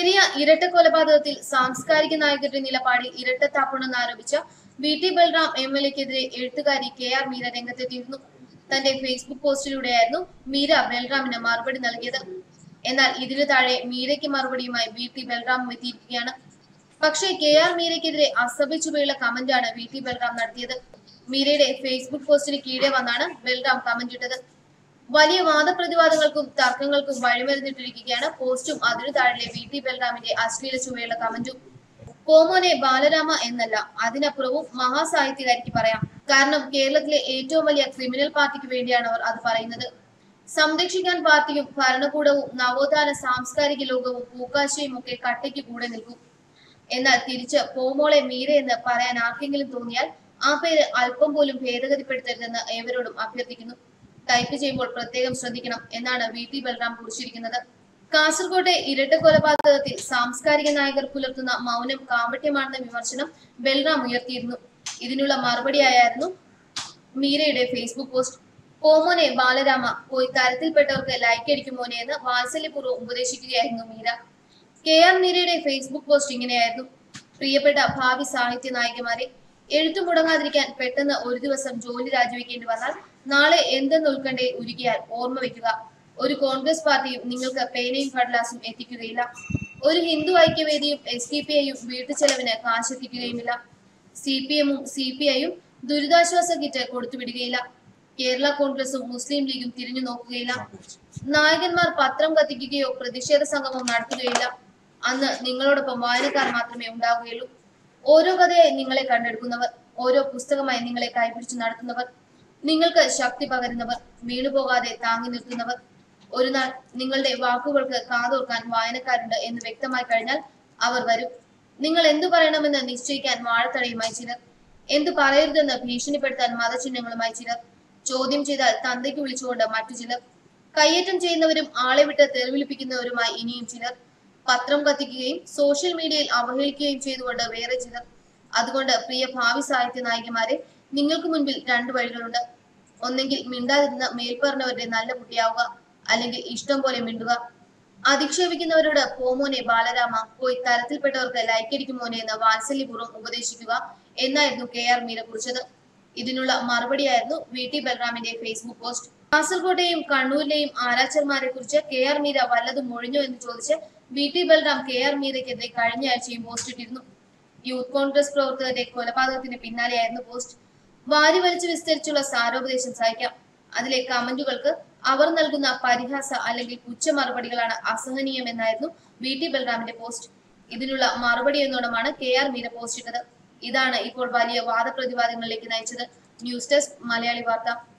പെരിയ ഇരട്ട കൊലപാതകത്തിൽ സാംസ്കാരിക നായകരുടെ നിലപാടിൽ ഇരട്ടത്താപ്പുണ്ടെന്ന് ആരോപിച്ച V T Balram M L എക്കെതിരെ എഴുത്തുകാരി കെ ആർ മീര രംഗത്തെത്തിയിരുന്നു തന്റെ ഫേസ്ബുക്ക് പോസ്റ്റിലൂടെയായിരുന്നു മീര ബൽറാമിന് മറുപടി നൽകിയത് എന്നാൽ ഇതിനു താഴെ മീരയ്ക്ക് മറുപടിയുമായി വി ടി ബൽറാമും എത്തിയിരിക്കുകയാണ് പക്ഷേ കെ ആർ മീരയ്ക്കെതിരെ അസഭ്യച്ചുവയുള്ള കമന്റാണ് വി ടി ബൽറാം നടത്തിയത് മീരയുടെ ഫേസ്ബുക്ക് പോസ്റ്റിന് കീഴെ വന്നാണ് ബൽറാം കമന്റ് ഇട്ടത് വലിയ വാദപ്രതിവാദങ്ങൾക്കും തർക്കങ്ങൾക്കും വഴിമരുന്നിട്ടിരിക്കുകയാണ് പോസ്റ്റും അതിനു താഴെ വി ടി ബൽറാമിന്റെ അശ്ലീല ചുവയുള്ള കമന്റും കോമോനെ ബാലരാമ എന്നല്ല അതിനപ്പുറവും മഹാസാഹിത്യകാരിക്ക് പറയാം കാരണം കേരളത്തിലെ ഏറ്റവും വലിയ ക്രിമിനൽ പാർട്ടിക്ക് വേണ്ടിയാണ് അവർ അത് പറയുന്നത് സംരക്ഷിക്കാൻ പാർട്ടിയും ഭരണകൂടവും നവോത്ഥാന സാംസ്കാരിക ലോകവും പൂക്കാശയും ഒക്കെ കട്ടയ്ക്ക് കൂടെ നിൽക്കും എന്നാൽ തിരിച്ച് പോമോളെ മീര എന്ന് പറയാൻ ആർക്കെങ്കിലും തോന്നിയാൽ ആ പേര് അല്പം പോലും ഭേദഗതിപ്പെടുത്തരുതെന്ന് ഏവരോടും അഭ്യർത്ഥിക്കുന്നു ടൈപ്പ് ചെയ്യുമ്പോൾ പ്രത്യേകം ശ്രദ്ധിക്കണം എന്നാണ് വി ടി ബൽറാം കുറിച്ചിരിക്കുന്നത് കാസർകോട്ടെ ഇരട്ട കൊലപാതകത്തിൽ സാംസ്കാരിക നായകർ പുലർത്തുന്ന മൗനം കാപട്യമാണെന്ന വിമർശനം ബൽറാം ഉയർത്തിയിരുന്നു ഇതിനുള്ള മറുപടിയായിരുന്നു മീരയുടെ ഫേസ്ബുക്ക് പോസ്റ്റ് പോമോനെ ബാലരാമ പോയി തരത്തിൽപ്പെട്ടവർക്ക് ലൈക്ക് അടിക്കും മോനെ എന്ന് വാത്സല്യപൂർവ്വം ഉപദേശിക്കുകയായിരുന്നു മീര കെ ആർ മീരയുടെ ഫേസ്ബുക്ക് പോസ്റ്റ് ഇങ്ങനെയായിരുന്നു പ്രിയപ്പെട്ട ഭാവി സാഹിത്യ നായികമാരെ എഴുത്തു മുടങ്ങാതിരിക്കാൻ പെട്ടെന്ന് ഒരു ദിവസം ജോലി രാജിവെക്കേണ്ടി വന്നാൽ നാളെ എന്തെന്ന് ഉത്കണ്ഠയിൽ ഉരുകിയാൽ ഓർമ്മ വെക്കുക ഒരു കോൺഗ്രസ് പാർട്ടിയും നിങ്ങൾക്ക് പേനയും കടലാസും എത്തിക്കുകയില്ല ഒരു ഹിന്ദു ഐക്യവേദിയും എസ് ഡി പി ഐയും വീട്ടുചെലവിന് കാശെത്തിക്കുകയുമില്ല സി പി എമ്മും സി പി ഐയും ദുരിതാശ്വാസ കിറ്റ് കൊടുത്തുവിടുകയില്ല കേരള കോൺഗ്രസും മുസ്ലിം ലീഗും തിരിഞ്ഞു നോക്കുകയില്ല നായകന്മാർ പത്രം കത്തിക്കുകയോ പ്രതിഷേധ സംഗമം നടത്തുകയില്ല അന്ന് നിങ്ങളോടൊപ്പം വായനക്കാർ മാത്രമേ ഉണ്ടാവുകയുള്ളൂ ഓരോ കഥയായി നിങ്ങളെ കണ്ടെടുക്കുന്നവർ ഓരോ പുസ്തകമായി നിങ്ങളെ കൈപിടിച്ചു നടത്തുന്നവർ നിങ്ങൾക്ക് ശക്തി പകരുന്നവർ വീണുപോകാതെ താങ്ങി നിർത്തുന്നവർ ഒരു നാൾ നിങ്ങളുടെ വാക്കുകൾക്ക് കാതോർക്കാൻ വായനക്കാരുണ്ട് എന്ന് വ്യക്തമായി കഴിഞ്ഞാൽ അവർ വരും നിങ്ങൾ എന്തു പറയണമെന്ന് നിശ്ചയിക്കാൻ വാഴത്തടയുമായി ചിലർ എന്തു പറയരുതെന്ന് ഭീഷണിപ്പെടുത്താൻ മതചിഹ്നങ്ങളുമായി ചിലർ ചോദ്യം ചെയ്താൽ തന്തയ്ക്ക് വിളിച്ചുകൊണ്ട് മറ്റു ചിലർ കയ്യേറ്റം ചെയ്യുന്നവരും ആളെ വിട്ട് തെറിവിളിപ്പിക്കുന്നവരുമായി ഇനിയും ചിലർ പത്രം കത്തിക്കുകയും സോഷ്യൽ മീഡിയയിൽ അവഹേളിക്കുകയും ചെയ്തുകൊണ്ട് വേറെ ചിലർ അതുകൊണ്ട് പ്രിയ ഭാവി സാഹിത്യ നായികമാരെ നിങ്ങൾക്ക് മുൻപിൽ രണ്ടു വഴികളുണ്ട് ഒന്നെങ്കിൽ മിണ്ടാതിരുന്ന മേൽപ്പറഞ്ഞവരുടെ നല്ല കുട്ടിയാവുക അല്ലെങ്കിൽ ഇഷ്ടം പോലെ മിണ്ടുക അധിക്ഷേപിക്കുന്നവരോട് പോമോനെ ബാലരാമ പോയി തരത്തിൽപ്പെട്ടവർക്ക് ലൈക്കടിക്കും മോനെ എന്ന് വാത്സല്യപൂർവ്വം ഉപദേശിക്കുക എന്നായിരുന്നു കെ ആർ മീര കുറിച്ചത് ഇതിനുള്ള മറുപടിയായിരുന്നു വി ടി ബൽറാമിന്റെ ഫേസ്ബുക്ക് പോസ്റ്റ് കാസർകോട്ടെയും കണ്ണൂരിലെയും ആരാച്ചർമാരെ കുറിച്ച് കെ ആർ മീര വല്ലതും മൊഴിഞ്ഞോ എന്ന് ചോദിച്ച് V T Balram K R മീരയ്ക്കെതിരെ കഴിഞ്ഞ ആഴ്ചയും പോസ്റ്റ് ഇട്ടിരുന്നു യൂത്ത് കോൺഗ്രസ് പ്രവർത്തകരുടെ കൊലപാതകത്തിന് പിന്നാലെയായിരുന്നു പോസ്റ്റ് വാരി വലിച്ചു വിസ്തരിച്ചുള്ള സാരോപദേശം സഹിക്കാം അതിലെ കമന്റുകൾക്ക് അവർ നൽകുന്ന പരിഹാസ അല്ലെങ്കിൽ പുച്ഛ മറുപടികളാണ് അസഹനീയമെന്നായിരുന്നു വി ടി ബൽറാമിന്റെ പോസ്റ്റ് ഇതിനുള്ള മറുപടി എന്നോണമാണ് കെ ആർ മീര പോസ്റ്റ് ഇട്ടത് ഇതാണ് ഇപ്പോൾ വലിയ വാദപ്രതിവാദങ്ങളിലേക്ക് നയിച്ചത് ന്യൂസ് ഡെസ്ക് മലയാളി വാർത്ത